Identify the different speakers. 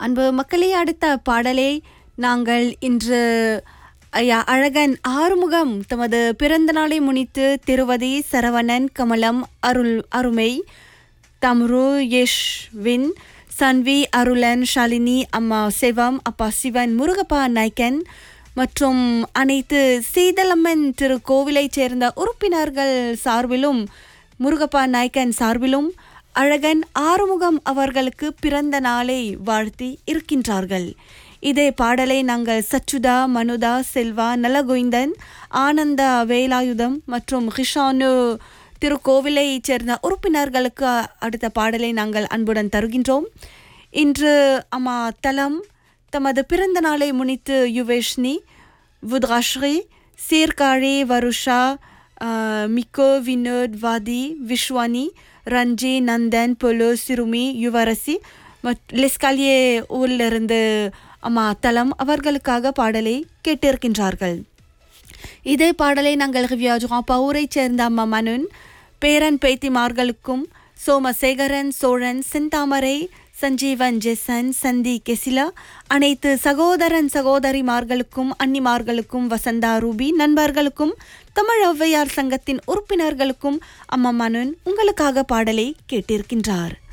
Speaker 1: அன்பு மக்களே அடுத்த பாடலை நாங்கள் இன்று ஐயா அழகன் ஆறுமுகம் தமது பிறந்த நாளை முன்னிட்டு திருவதி சரவணன் கமலம் அருள் அருமை தம்ரு யஷ்வின் சன்வி அருளன் ஷாலினி அம்மா சிவம் அப்பா சிவன் முருகப்பா நாய்க்கன் மற்றும் அனைத்து சீதலம்மன் திருக்கோவிலைச் சேர்ந்த உறுப்பினர்கள் சார்பிலும் முருகப்பா நாய்க்கன் சார்பிலும் அழகன் ஆறுமுகம் அவர்களுக்கு பிறந்த நாளை வாழ்த்தி இருக்கின்றார்கள் இதே பாடலை நாங்கள் சச்சுதா மனுதா செல்வா நலகோய்ந்தன் ஆனந்தா வேலாயுதம் மற்றும் ஹிஷானு திருக்கோவிலைச் சேர்ந்த உறுப்பினர்களுக்கு அடுத்த பாடலை நாங்கள் அன்புடன் தருகின்றோம் இன்று அம்மா தலம் தமது பிறந்த நாளை முன்னிட்டு யுவேஷ்னி வுத்ராஸ்ரீ சீர்காழி வருஷா ஆஹ், மிக்கோ வினோத் வாதி விஸ்வானி ரஞ்சி நந்தன் பொலு சிறுமி யுவரசி மற் லெஸ்காலியே ஊரிலிருந்து அம்மா தலம் அவர்களுக்காக பாடலை கேட்டிருக்கின்றார்கள் இதே பாடலை நாங்கள் ரிவ்யாஜுகான் பவுரைச் சேர்ந்த அம்மா மனுன் பேரன் பேத்திமார்களுக்கும் சோமசேகரன் சோழன் செந்தாமரை சஞ்சீவன் ஜெசன் சந்தி கெசிலா அனைத்து சகோதரன் சகோதரிமார்களுக்கும் அன்னிமார்களுக்கும் வசந்தா ரூபி நண்பர்களுக்கும் தமிழ் ஔவையார் சங்கத்தின் உறுப்பினர்களுக்கும் அம்மா மனுன் உங்களுக்காக பாடலை கேட்டிருக்கின்றார்